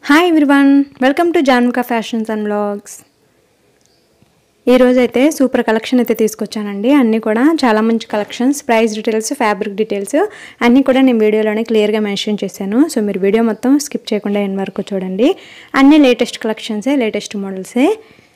hi everyone welcome to Janvika fashions and blogs ఈరోజు అయితే super collection అయితే తీసుకొచ్చానండి అన్నీ కూడా చాలా మంచి collections price details fabric details అన్నీ కూడా నేను వీడియోలోనే క్లియర్గా మెన్షన్ చేశాను సో మీరు వీడియో మొత్తం స్కిప్ చేయకుండా ఎన్ వరకు చూడండి అన్నీ లేటెస్ట్ కలెక్షన్సే లేటెస్ట్ మోడల్సే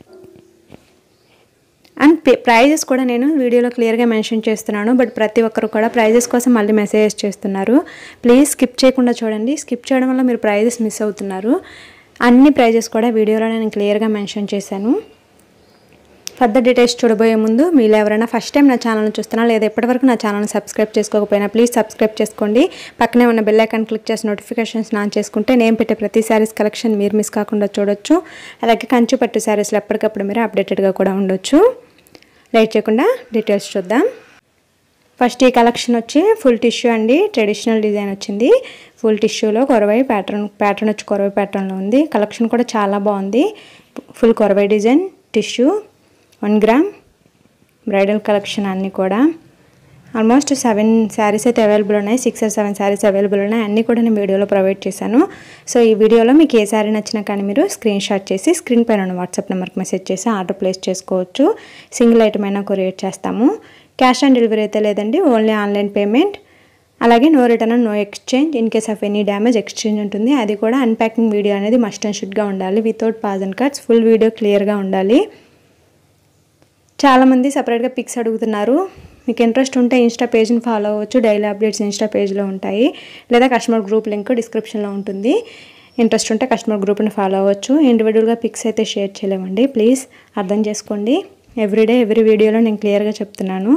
అండ్ ప్రైజెస్ కూడా నేను వీడియోలో క్లియర్గా మెన్షన్ చేస్తున్నాను బట్ ప్రతి ఒక్కరు కూడా ప్రైజెస్ కోసం మళ్ళీ మెసేజెస్ చేస్తున్నారు ప్లీజ్ స్కిప్ చేయకుండా చూడండి స్కిప్ చేయడం వల్ల మీరు ప్రైజెస్ మిస్ అవుతున్నారు అన్ని ప్రైజెస్ కూడా వీడియోలో నేను క్లియర్గా మెన్షన్ చేశాను ఫర్దర్ డీటెయిల్స్ చూడబోయే ముందు మీరు ఎవరైనా ఫస్ట్ టైం నా ఛానల్ని చూస్తున్నా లేదా ఇప్పటివరకు నా ఛానల్ని సబ్స్క్రైబ్ చేసుకోకపోయినా ప్లీజ్ సబ్స్క్రైబ్ చేసుకోండి పక్కనే ఉన్న బెల్ ఐకాన్ క్లిక్ చేసి నోటిఫికేషన్స్ ఆన్ చేసుకుంటే నేను పెట్టే ప్రతి శారీస్ కలెక్షన్ మీరు మిస్ కాకుండా చూడొచ్చు అలాగే కంచు పట్టు శారీస్లో ఎప్పటికప్పుడు మీరు అప్డేటెడ్గా కూడా ఉండొచ్చు లేట్ చేయకుండా డీటెయిల్స్ చూద్దాం ఫస్ట్ ఈ కలెక్షన్ వచ్చి ఫుల్ టిష్యూ అండి ట్రెడిషనల్ డిజైన్ వచ్చింది ఫుల్ టిష్యూలో కొరవై ప్యాటర్న్ ప్యాటర్న్ వచ్చి కొరవై ప్యాటర్న్లో ఉంది కలెక్షన్ కూడా చాలా బాగుంది full Korvai design tissue one gram bridal collection అన్నీ కూడా ఆల్మోస్ట్ సెవెన్ శారీస్ అయితే అవైలబుల్ ఉన్నాయి six or seven saris available ఉన్నాయి అన్నీ కూడా నేను వీడియోలో ప్రొవైడ్ చేశాను సో ఈ వీడియోలో మీకు ఏ శారీ నచ్చినా కానీ మీరు స్క్రీన్ షాట్ చేసి స్క్రీన్ పైన ఉన్న వాట్సాప్ నెంబర్కి మెసేజ్ చేసి ఆర్డర్ ప్లేస్ చేసుకోవచ్చు సింగిల్ ఐటమ్ అయినా కొరియర్ చేస్తాము క్యాష్ ఆన్ డెలివరీ అయితే లేదండి ఓన్లీ ఆన్లైన్ పేమెంట్ అలాగే no return no exchange in case of any damage exchange ఉంటుంది అది కూడా అన్ప్యాకింగ్ వీడియో అనేది మస్ట్ అండ్ షుడ్గా ఉండాలి without pause and cuts full video క్లియర్గా ఉండాలి చాలామంది సపరేట్గా పిక్స్ అడుగుతున్నారు మీకు ఇంట్రెస్ట్ ఉంటే ఇన్స్టా పేజ్ని ఫాలో అవ్వచ్చు డైలీ అప్డేట్స్ ఇన్స్టా పేజ్లో ఉంటాయి లేదా కస్టమర్ గ్రూప్ లింక్ డిస్క్రిప్షన్లో ఉంటుంది ఇంట్రెస్ట్ ఉంటే కస్టమర్ గ్రూప్ని ఫాలో అవ్వచ్చు ఇండివిజువల్గా పిక్స్ అయితే షేర్ చేయలేమండి ప్లీజ్ అర్థం చేసుకోండి ఎవ్రీడే ఎవ్రీ వీడియోలో నేను క్లియర్గా చెప్తున్నాను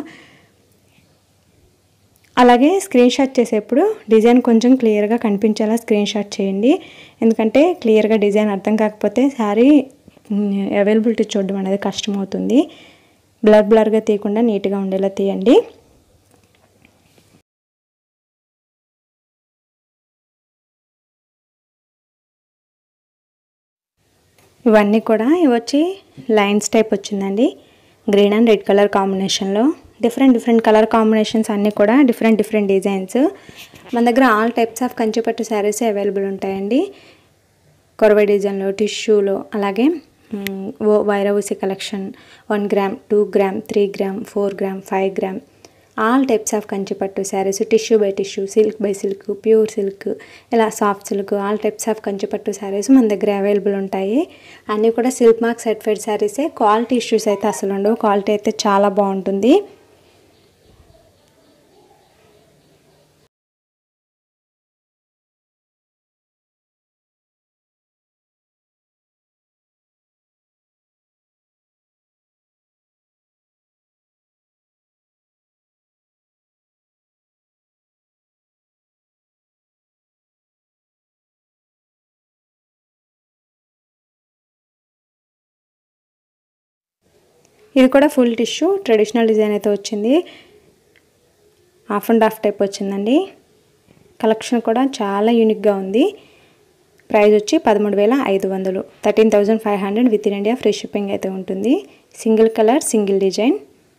అలాగే స్క్రీన్ షాట్ చేసేప్పుడు డిజైన్ కొంచెం క్లియర్గా కనిపించేలా స్క్రీన్ షాట్ చేయండి ఎందుకంటే క్లియర్గా డిజైన్ అర్థం కాకపోతే శారీ అవైలబిలిటీ చూడడం అనేది కష్టమవుతుంది బ్లర్ బ్లర్గా తీయకుండా నీట్గా ఉండేలా తీయండి ఇవన్నీ కూడా ఇవి వచ్చి లైన్స్ టైప్ వచ్చిందండి గ్రీన్ అండ్ రెడ్ కలర్ కాంబినేషన్లో డిఫరెంట్ డిఫరెంట్ కలర్ కాంబినేషన్స్ అన్నీ కూడా డిఫరెంట్ డిఫరెంట్ డిజైన్స్ మన దగ్గర all types of Kanchipattu saris available ఉంటాయండి కొరవై డిజైన్లో టిష్యూలో అలాగే Vairavoosi collection one gram two gram three gram four gram five gram all types of Kanchipattu saris tissue by tissue silk by silk pure silk ఇలా soft silk all types of Kanchipattu saris మన దగ్గర available ఉంటాయి అన్నీ కూడా సిల్క్ మార్క్ సర్టిఫైడ్ శారీసే quality issues అయితే అసలు ఉండవు క్వాలిటీ అయితే చాలా బాగుంటుంది ఇది కూడా ఫుల్ టిష్యూ ట్రెడిషనల్ డిజైన్ అయితే వచ్చింది హాఫ్ అండ్ హాఫ్ టైప్ వచ్చిందండి కలెక్షన్ కూడా చాలా యూనిక్గా ఉంది ప్రైస్ వచ్చి పదమూడు వేల ఐదు వందలు thirteen thousand five hundred with in India free shipping అయితే ఉంటుంది single colour single design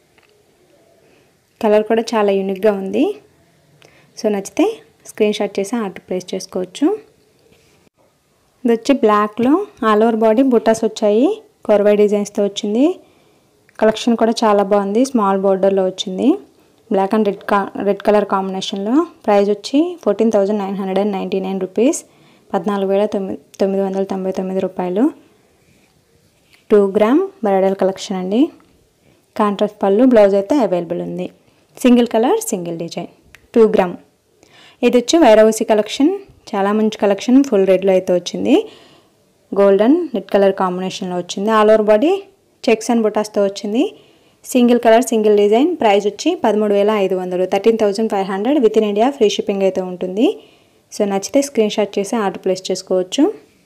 colour కూడా చాలా యూనిక్గా ఉంది సో నచ్చితే స్క్రీన్ షాట్ చేసి ఆర్డర్ ప్లేస్ చేసుకోవచ్చు ఇది వచ్చి బ్లాక్లో ఆల్ ఓవర్ బాడీ బుట్టాస్ వచ్చాయి కొరవై డిజైన్స్తో వచ్చింది కలెక్షన్ కూడా చాలా బాగుంది స్మాల్ బోర్డర్లో వచ్చింది బ్లాక్ అండ్ రెడ్ కా రెడ్ కలర్ కాంబినేషన్లో ప్రైస్ వచ్చి fourteen thousand nine hundred and ninety nine rupees పద్నాలుగు వేల తొమ్మిది తొమ్మిది వందల తొంభై తొమ్మిది రూపాయలు టూ గ్రామ్ బ్రైడల్ కలెక్షన్ అండి కాంట్రాస్ట్ పళ్ళు బ్లౌజ్ అయితే అవైలబుల్ ఉంది single colour single design two gram ఇది వచ్చి వైరవసి కలెక్షన్ చాలా మంచి కలెక్షన్ ఫుల్ రెడ్లో అయితే వచ్చింది గోల్డెన్ రెడ్ కలర్ కాంబినేషన్లో వచ్చింది all over body checks and బుటాస్తో వచ్చింది single colour single design price వచ్చి పదమూడు వేల ఐదు వందలు thirteen thousand five hundred with in India free shipping అయితే ఉంటుంది సో నచ్చితే స్క్రీన్ షాట్ చేసి ఆర్డర్ ప్లేస్ చేసుకోవచ్చు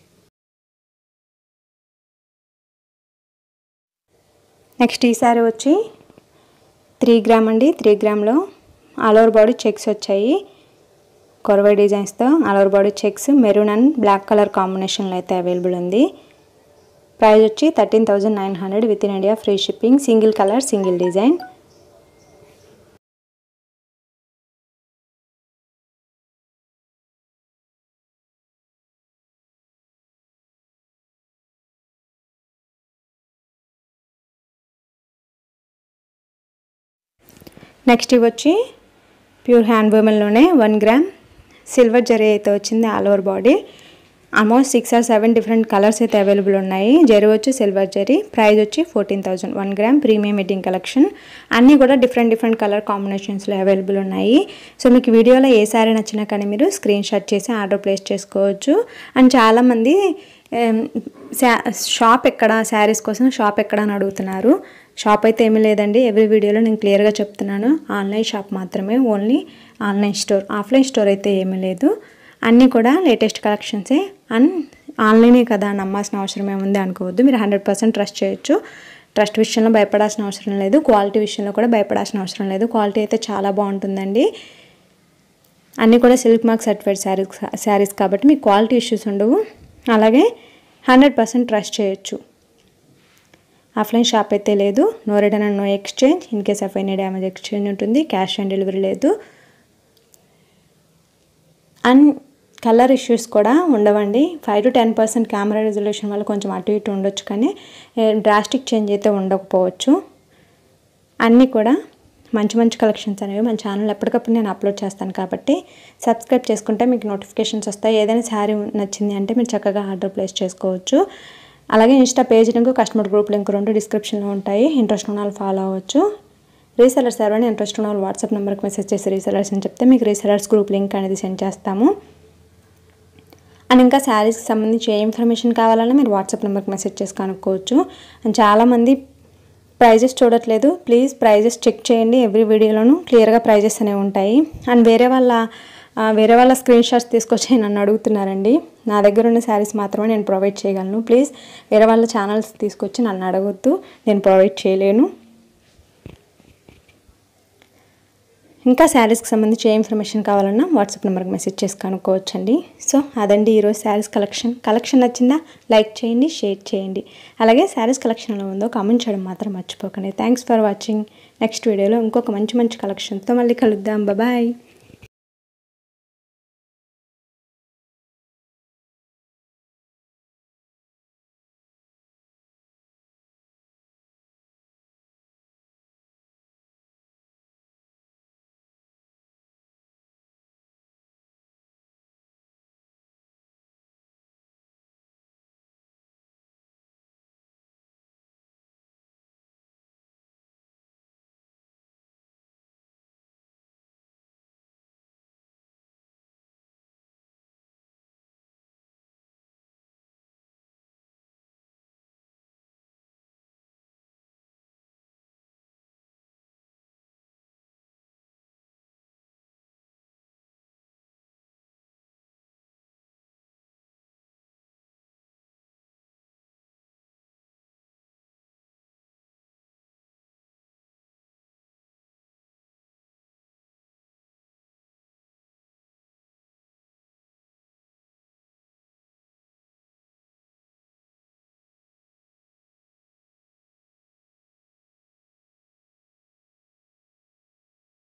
నెక్స్ట్ ఈ సారీ వచ్చి త్రీ గ్రామ్ అండి త్రీ గ్రామ్లో ఆల్ ఓవర్ బాడీ చెక్స్ వచ్చాయి కొరవై డిజైన్స్తో all over body checks maroon and black colour కాంబినేషన్లో అయితే అవైలబుల్ ఉంది ప్రైస్ వచ్చి thirteen thousand nine hundred with in India free shipping single colour single design next ఇవి వచ్చి ప్యూర్ హ్యాండ్ బూమెల్లోనే వన్ గ్రామ్ సిల్వర్ జరీ అయితే వచ్చింది all over body almost six or seven different colours అయితే అవైలబుల్ ఉన్నాయి జరీ వచ్చి సిల్వర్ జరీ ప్రైస్ వచ్చి fourteen thousand one gram premium wedding collection అన్నీ కూడా డిఫరెంట్ డిఫరెంట్ కలర్ కాంబినేషన్స్లో అవైలబుల్ ఉన్నాయి సో మీకు వీడియోలో ఏ శారీ నచ్చినా కానీ మీరు స్క్రీన్ షాట్ చేసి ఆర్డర్ ప్లేస్ చేసుకోవచ్చు అండ్ చాలామంది ఏం, శా- షాప్ ఎక్కడ శారీస్ కోసం షాప్ ఎక్కడ అని అడుగుతున్నారు షాప్ అయితే ఏమీ లేదండి ఎవ్రీ వీడియోలో నేను క్లియర్గా చెప్తున్నాను ఆన్లైన్ షాప్ మాత్రమే only online store offline store అయితే ఏమీ లేదు అన్నీ కూడా లేటెస్ట్ కలెక్షన్సే అండ్ ఆన్లైనే కదా నమ్మాల్సిన అవసరం ఏముంది అనుకోవద్దు మీరు హండ్రెడ్ పర్సెంట్ ట్రస్ట్ చేయొచ్చు ట్రస్ట్ విషయంలో భయపడాల్సిన అవసరం లేదు క్వాలిటీ విషయంలో కూడా భయపడాల్సిన అవసరం లేదు క్వాలిటీ అయితే చాలా బాగుంటుందండి అన్నీ కూడా silk mark certified saris saris కాబట్టి మీకు క్వాలిటీ ఇష్యూస్ ఉండవు అలాగే హండ్రెడ్ పర్సెంట్ ట్రస్ట్ చేయొచ్చు ఆఫ్లైన్ షాప్ అయితే లేదు no return and no exchange in case of any damage exchange ఉంటుంది క్యాష్ ఆన్ డెలివరీ లేదు అండ్ కలర్ ఇష్యూస్ కూడా ఉండవండి five to ten percent camera resolution వల్ల కొంచెం అటు ఇటు ఉండొచ్చు కానీ డ్రాస్టిక్ చేంజ్ అయితే ఉండకపోవచ్చు అన్నీ కూడా మంచి మంచి కలెక్షన్స్ అనేవి మన ఛానల్ ఎప్పటికప్పుడు నేను అప్లోడ్ చేస్తాను కాబట్టి సబ్స్క్రైబ్ చేసుకుంటే మీకు నోటిఫికేషన్స్ వస్తాయి ఏదైనా శారీ నచ్చింది అంటే మీరు చక్కగా ఆర్డర్ ప్లేస్ చేసుకోవచ్చు అలాగే Insta page link customer group link రెండు డిస్క్రిప్షన్లో ఉంటాయి ఇంట్రెస్ట్ ఉన్న వాళ్ళు ఫాలో అవ్వచ్చు రీసెలర్స్ ఎవరైనా ఇంట్రెస్ట్ ఉన్న వాళ్ళు వాట్సాప్ నెంబర్కి మెసేజ్ చేసి రీసెలర్స్ అని చెప్తే మీకు రీసెలర్స్ గ్రూప్ లింక్ అనేది సెండ్ చేస్తాము అండ్ ఇంకా శారీస్కి సంబంధించి ఏ ఇన్ఫర్మేషన్ కావాలన్నా మీరు వాట్సాప్ నెంబర్కి మెసేజ్ చేసి కనుక్కోవచ్చు అండ్ చాలామంది ప్రైజెస్ చూడట్లేదు ప్లీజ్ ప్రైజెస్ చెక్ చేయండి ఎవ్రీ వీడియోలోనూ క్లియర్గా ప్రైజెస్ అనేవి ఉంటాయి అండ్ వేరే వాళ్ళ ఆ, వేరే వాళ్ళ స్క్రీన్ షాట్స్ తీసుకొచ్చి నన్ను అడుగుతున్నారండి నా దగ్గర ఉన్న శారీస్ మాత్రమే నేను ప్రొవైడ్ చేయగలను ప్లీజ్ వేరే వాళ్ళ ఛానల్స్ తీసుకొచ్చి నన్ను అడగొద్దు నేను ప్రొవైడ్ చేయలేను ఇంకా శారీస్కి సంబంధించి ఏ ఇన్ఫర్మేషన్ కావాలన్నా వాట్సాప్ నెంబర్కి మెసేజ్ చేసి కనుక్కోవచ్చండి సో అదండి ఈరోజు శారీస్ కలెక్షన్ కలెక్షన్ నచ్చిందా లైక్ చేయండి షేర్ చేయండి అలాగే శారీస్ కలెక్షన్ ఎలా ఉందో కామెంట్ చేయడం మాత్రం మర్చిపోకండి థ్యాంక్స్ ఫర్ వాచింగ్ నెక్స్ట్ వీడియోలో ఇంకొక మంచి మంచి కలెక్షన్తో మళ్ళీ కలుద్దాం బాయ్